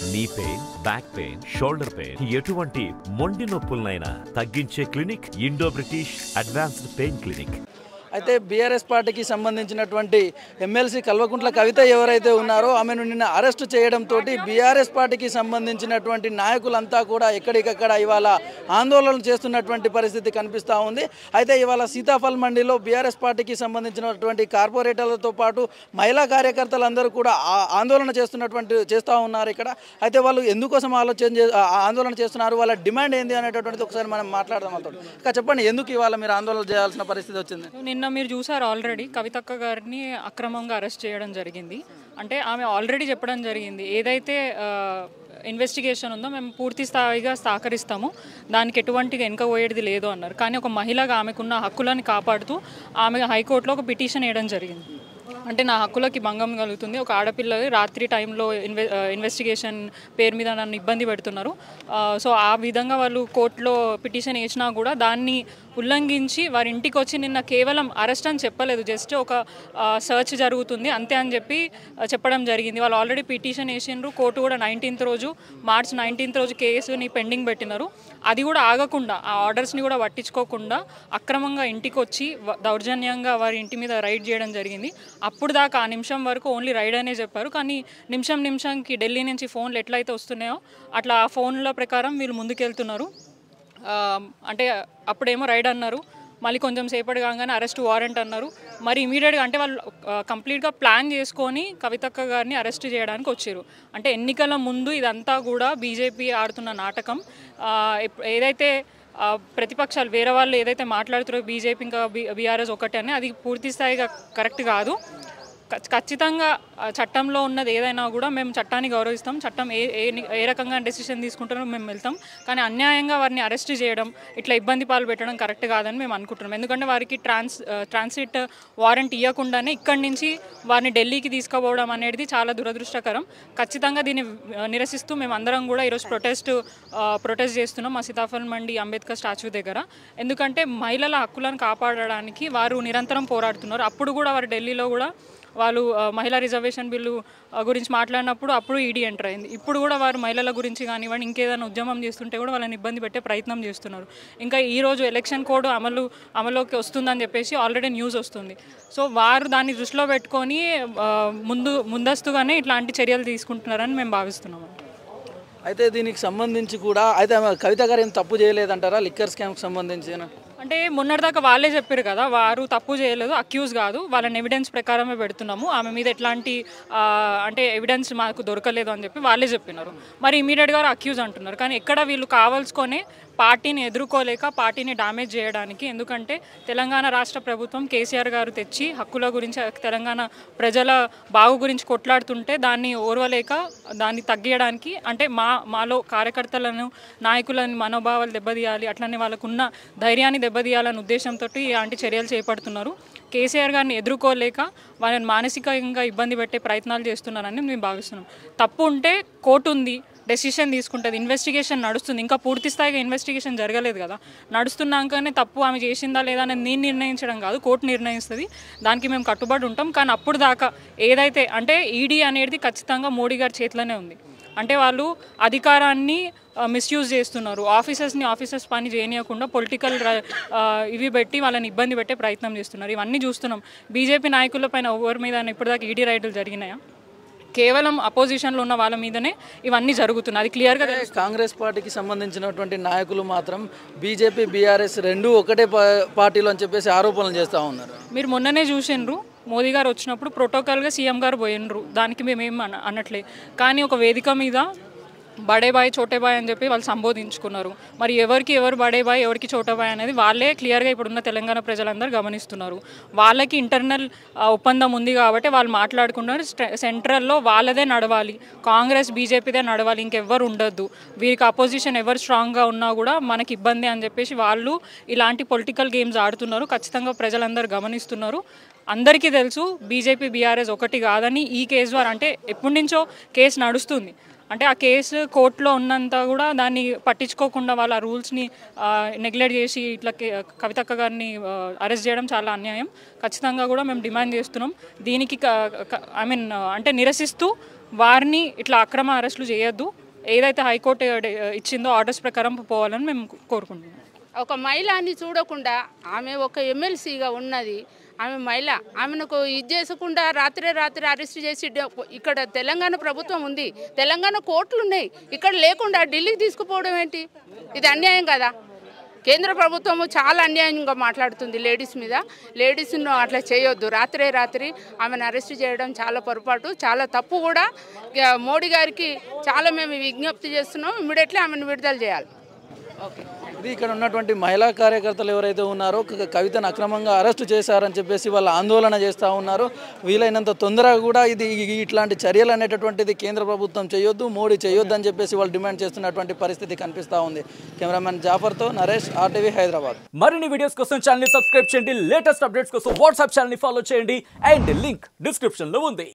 నీ pain back pain shoulder pain ఎటువంటి మొండి నొప్పులనైనా తగ్గించే clinic Indo British advanced pain clinic అయితే బీఆర్ఎస్ పార్టీకి సంబంధించినటువంటి ఎమ్మెల్సీ కల్వకుంట్ల కవిత ఎవరైతే ఉన్నారో ఆమెను నిన్న అరెస్టు చేయడంతో బీఆర్ఎస్ పార్టీకి సంబంధించినటువంటి నాయకులంతా కూడా ఎక్కడికక్కడ ఇవాళ ఆందోళన చేస్తున్నటువంటి పరిస్థితి కనిపిస్తూ ఉంది అయితే ఇవాళ సీతాఫల్ మండిలో బీఆర్ఎస్ పార్టీకి సంబంధించినటువంటి కార్పొరేటర్లతో పాటు మహిళా కార్యకర్తలందరూ కూడా ఆ- ఆందోళన చేస్తున్నటువంటి చేస్తూ ఉన్నారు ఇక్కడ అయితే వాళ్ళు ఎందుకోసం ఆలోచన చే- ఆ- ఆందోళన చేస్తున్నారు వాళ్ళ డిమాండ్ ఏంది అనేటటువంటిది ఒకసారి మనం మాట్లాడదాం వాళ్ళతో ఇంకా చెప్పండి ఎందుకు ఇవాళ మీరు ఆందోళన చేయాల్సిన పరిస్థితి వచ్చింది నిన్న మీరు చూసారు ఆల్రెడీ కవితక్క గారిని అక్రమంగా అరెస్ట్ చేయడం జరిగింది అంటే ఆమె ఆల్రెడీ చెప్పడం జరిగింది ఏదైతే ఇన్వెస్టిగేషన్ ఉందో మేము పూర్తి స్థాయిగా సహకరిస్తాము దానికి ఎటువంటి వెనుక పోయేది లేదు అన్నారు కానీ ఒక మహిళగా ఆమెకున్న హక్కులను కాపాడుతూ ఆమె హైకోర్టులో ఒక పిటిషన్ వేయడం జరిగింది అంటే నా హక్కులకి భంగం కలుగుతుంది ఒక ఆడపిల్ల రాత్రి టైంలో ఇన్వె ఇన్వెస్టిగేషన్ పేరు మీద నన్ను ఇబ్బంది పెడుతున్నారు ఆ, సో ఆ విధంగా వాళ్ళు కోర్టులో పిటిషన్ వేసినా కూడా దాన్ని ఉల్లంఘించి వారి ఇంటికి వచ్చి నిన్న కేవలం అరెస్ట్ అని చెప్పలేదు జస్ట్ ఒక సర్చ్ జరుగుతుంది అంతే అని చెప్పి ఆ, చెప్పడం జరిగింది వాళ్ళు ఆల్రెడీ పిటిషన్ వేసిండ్రు కోర్టు కూడా నైన్టీన్త్ రోజు మార్చ్ నైన్టీన్త్ రోజు కేసుని పెండింగ్ పెట్టినారు అది కూడా ఆగకుండా ఆ ఆర్డర్స్ని కూడా పట్టించుకోకుండా అక్రమంగా ఇంటికి వచ్చి వ- దౌర్జన్యంగా వారి ఇంటి మీద రైడ్ చేయడం జరిగింది అప్పుడు దాకా ఆ నిమిషం వరకు ఓన్లీ రైడ్ అనే చెప్పారు కానీ నిమిషం నిమిషంకి ఢిల్లీ నుంచి ఫోన్లు ఎట్లయితే వస్తున్నాయో అట్లా ఆ ఫోన్ల ప్రకారం వీళ్ళు ముందుకెళ్తున్నారు ఆ, అంటే అప్పుడేమో రైడ్ అన్నారు మళ్ళీ కొంచెం సేపటి కాగానే అరెస్ట్ వారెంట్ అన్నారు మరి ఇమీడియట్గా అంటే వాళ్ళు కంప్లీట్గా ప్లాన్ చేసుకొని కవితక్క గారిని అరెస్ట్ చేయడానికి వచ్చారు అంటే ఎన్నికల ముందు ఇదంతా కూడా బీజేపీ ఆడుతున్న నాటకం ఆ, ఇప్- ఏదైతే ఆ, ప్రతిపక్షాలు వేరే వాళ్ళు ఏదైతే మాట్లాడుతారో బీజేపీ ఇంకా బీ బీఆర్ఎస్ ఒకటి అని అది పూర్తి స్థాయిగా కరెక్ట్ కాదు ఖచ్- ఖచ్చితంగా ఆ చట్టంలో ఉన్నది ఏదైనా కూడా మేము చట్టాన్ని గౌరవిస్తాం చట్టం ఏ ఏ ని- ఏ రకంగా డెసిషన్ తీసుకుంటారో మేము వెళ్తాం కానీ అన్యాయంగా వారిని అరెస్ట్ చేయడం ఇట్లా ఇబ్బంది పాలు పెట్టడం కరెక్ట్ కాదని మేము అనుకుంటున్నాం ఎందుకంటే వారికి ట్రాన్స్ ఆ, ట్రాన్సిట్ వారెంట్ ఇవ్వకుండానే ఇక్కడి నుంచి వారిని ఢిల్లీకి తీసుకుపోవడం అనేది చాలా దురదృష్టకరం ఖచ్చితంగా దీన్ని ఆ, నిరసిస్తూ మేము అందరం కూడా ఈరోజు ప్రొటెస్ట్ ప్రొటెస్ట్ చేస్తున్నాం మా సీతాఫల్ మండి అంబేద్కర్ స్టాచ్యూ దగ్గర ఎందుకంటే మహిళల హక్కులను కాపాడడానికి వారు నిరంతరం పోరాడుతున్నారు అప్పుడు కూడా వారు ఢిల్లీలో కూడా వాళ్ళు ఆ, మహిళా రిజర్వేషన్ బిల్లు ఆ, గురించి మాట్లాడినప్పుడు అప్పుడు ఈడీ ఎంటర్ అయింది ఇప్పుడు కూడా వారు మహిళల గురించి కానివ్వండి ఇంకేదైనా ఉద్యమం చేస్తుంటే కూడా వాళ్ళని ఇబ్బంది పెట్టే ప్రయత్నం చేస్తున్నారు ఇంకా ఈ రోజు ఎలక్షన్ కోడ్ అమలు అమలులోకి వస్తుందని చెప్పేసి ఆల్రెడీ న్యూస్ వస్తుంది సో వారు దాన్ని దృష్టిలో పెట్టుకొని ఆ, ముందు ముందస్తుగానే ఇట్లాంటి చర్యలు తీసుకుంటున్నారని మేము భావిస్తున్నాము అయితే దీనికి సంబంధించి కూడా అయితే ఆమె కవిత గారు ఏం తప్పు చేయలేదంటారా లిక్కర్ స్కామ్కి సంబంధించిన అంటే మొన్నటిదాకా వాళ్ళే చెప్పారు కదా వారు తప్పు చేయలేదు అక్యూజ్ కాదు వాళ్ళని ఎవిడెన్స్ ప్రకారమే పెడుతున్నాము ఆమె మీద ఎట్లాంటి ఆ, అంటే ఎవిడెన్స్ మాకు దొరకలేదు అని చెప్పి వాళ్ళే చెప్పినారు మరి ఇమీడియట్గా అక్యూజ్ అంటున్నారు కానీ ఎక్కడ వీళ్ళు కావాల్సుకొని పార్టీని ఎదుర్కోలేక పార్టీని డ్యామేజ్ చేయడానికి ఎందుకంటే తెలంగాణ రాష్ట్ర ప్రభుత్వం కేసీఆర్ గారు తెచ్చి హక్కుల గురించి తెలంగాణ ప్రజల బాగు గురించి కొట్లాడుతుంటే దాన్ని ఓర్వలేక దాన్ని తగ్గియడానికి అంటే మా మాలో కార్యకర్తలను నాయకులని మనోభావాలు దెబ్బతీయాలి అట్లనే వాళ్ళకున్న ధైర్యాన్ని దెబ్బతీయాలనే ఉద్దేశంతో ఇలాంటి చర్యలు చేపడుతున్నారు కేసీఆర్ గారిని ఎదుర్కోలేక వాళ్ళని మానసికంగా ఇబ్బంది పెట్టే ప్రయత్నాలు చేస్తున్నారని మేము భావిస్తున్నాం తప్పు ఉంటే కోర్టు ఉంది డెసిషన్ తీసుకుంటుంది ఇన్వెస్టిగేషన్ నడుస్తుంది ఇంకా పూర్తి స్థాయిగా ఇన్వెస్టిగేషన్ జరగలేదు కదా నడుస్తున్నాకనే తప్పు ఆమె చేసిందా లేదా అనేది నేను నిర్ణయించడం కాదు కోర్టు నిర్ణయిస్తుంది దానికి మేము కట్టుబడి ఉంటాం కానీ అప్పుడు దాకా ఏదైతే అంటే ఈడీ అనేది ఖచ్చితంగా మోడీ గారి చేతిలోనే ఉంది అంటే వాళ్ళు అధికారాన్ని మిస్యూజ్ చేస్తున్నారు ఆఫీసర్స్ని ఆఫీసర్స్ పని చేయనీయకుండా పొలిటికల్ ఇవి పెట్టి వాళ్ళని ఇబ్బంది పెట్టే ప్రయత్నం చేస్తున్నారు ఇవన్నీ చూస్తున్నాం బీజేపీ నాయకుల పైన ఎవరి మీద ఇప్పటిదాకా ఈడీ రైడ్లు జరిగినాయా కేవలం అపోజిషన్లో ఉన్న వాళ్ళ మీదనే ఇవన్నీ జరుగుతున్నాయి అది క్లియర్గా తెలుస్తుంది కాంగ్రెస్ పార్టీకి సంబంధించినటువంటి నాయకులు మాత్రం బీజేపీ బీఆర్ఎస్ రెండు ఒకటే పా- పార్టీలు అని చెప్పేసి ఆరోపణలు చేస్తూ ఉన్నారు మీరు మొన్ననే చూసిండ్రు మోదీ గారు వచ్చినప్పుడు ప్రోటోకాల్గా సీఎం గారు పోయినరు దానికి మేమేం అన అనట్లే కానీ ఒక వేదిక మీద బడే బాయ్ చోటే బాయ్ అని చెప్పి వాళ్ళు సంబోధించుకున్నారు మరి ఎవరికి ఎవరు బడే బాయ్ ఎవరికి చోటే బాయ్ అనేది వాళ్ళే క్లియర్గా ఇప్పుడున్న తెలంగాణ ప్రజలందరూ గమనిస్తున్నారు వాళ్ళకి ఇంటర్నల్ ఒప్పందం ఉంది కాబట్టి వాళ్ళు మాట్లాడుకున్నారు స్ట- సెంట్రల్లో వాళ్ళదే నడవాలి కాంగ్రెస్ బీజేపీదే నడవాలి ఇంకెవ్వరు ఉండొద్దు వీరికి అపోజిషన్ ఎవరు స్ట్రాంగ్గా ఉన్నా కూడా మనకి ఇబ్బంది అని చెప్పేసి వాళ్ళు ఇలాంటి పొలిటికల్ గేమ్స్ ఆడుతున్నారు ఖచ్చితంగా ప్రజలందరూ గమనిస్తున్నారు అందరికీ తెలుసు బీజేపీ బీఆర్ఎస్ ఒకటి కాదని ఈ కేసు ద్వారా అంటే ఎప్పటి నుంచో కేసు నడుస్తుంది అంటే ఆ కేసు కోర్టులో ఉన్నంత కూడా దాన్ని పట్టించుకోకుండా వాళ్ళ రూల్స్ని నెగ్లెక్ట్ చేసి ఇట్లా కే- కవితక్క గారిని అరెస్ట్ చేయడం చాలా అన్యాయం ఖచ్చితంగా కూడా మేము డిమాండ్ చేస్తున్నాం దీనికి ఐ మీన్ అంటే నిరసిస్తూ వారిని ఇట్లా అక్రమ అరెస్టులు చేయొద్దు ఏదైతే హైకోర్టు ఇచ్చిందో ఆర్డర్స్ ప్రకారం పోవాలని మేము కోరుకుంటున్నాం ఒక మహిళని చూడకుండా ఆమె ఒక ఎమ్మెల్సీగా ఉన్నది ఆమె మహిళ ఆమెను ఇది చేసుకుండా రాత్రే రాత్రి అరెస్ట్ చేసి డ- ఇక్కడ తెలంగాణ ప్రభుత్వం ఉంది తెలంగాణ కోర్టులు ఉన్నాయి ఇక్కడ లేకుండా ఢిల్లీకి తీసుకుపోవడం ఏంటి ఇది అన్యాయం కదా కేంద్ర ప్రభుత్వము చాలా అన్యాయంగా మాట్లాడుతుంది లేడీస్ మీద లేడీస్ను అట్లా చేయొద్దు రాత్రే రాత్రి ఆమెను అరెస్ట్ చేయడం చాలా పొరపాటు చాలా తప్పు కూడా ఇక మోడీ గారికి చాలా మేము విజ్ఞప్తి చేస్తున్నాం ఇమ్మీడియట్లీ ఆమెను విడుదల చేయాలి ఓకే ఇది ఇక్కడ ఉన్నటువంటి మహిళా కార్యకర్తలు ఎవరైతే ఉన్నారో క- కవితను అక్రమంగా అరెస్టు చేశారని చెప్పేసి వాళ్ళు ఆందోళన చేస్తూ ఉన్నారు వీలైనంత తొందరగా కూడా ఇది ఈ- ఇట్లాంటి చర్యలు అనేటటువంటిది కేంద్ర ప్రభుత్వం చేయొద్దు మోడీ చేయొద్దు అని చెప్పేసి వాళ్ళు డిమాండ్ చేస్తున్నటువంటి పరిస్థితి కనిపిస్తూ ఉంది కెమెరామెన్ జాఫర్తో నరేష్ ఆర్టీవీ హైదరాబాద్ మరిన్ని వీడియోస్ కోసం ఛానల్ సబ్స్క్రైబ్ చేయండి లేటెస్ట్ అప్డేట్స్ కోసం వాట్సాప్ ఛానల్ ఫాలో చేయండి అండ్ లింక్ డిస్క్రిప్షన్ లో ఉంది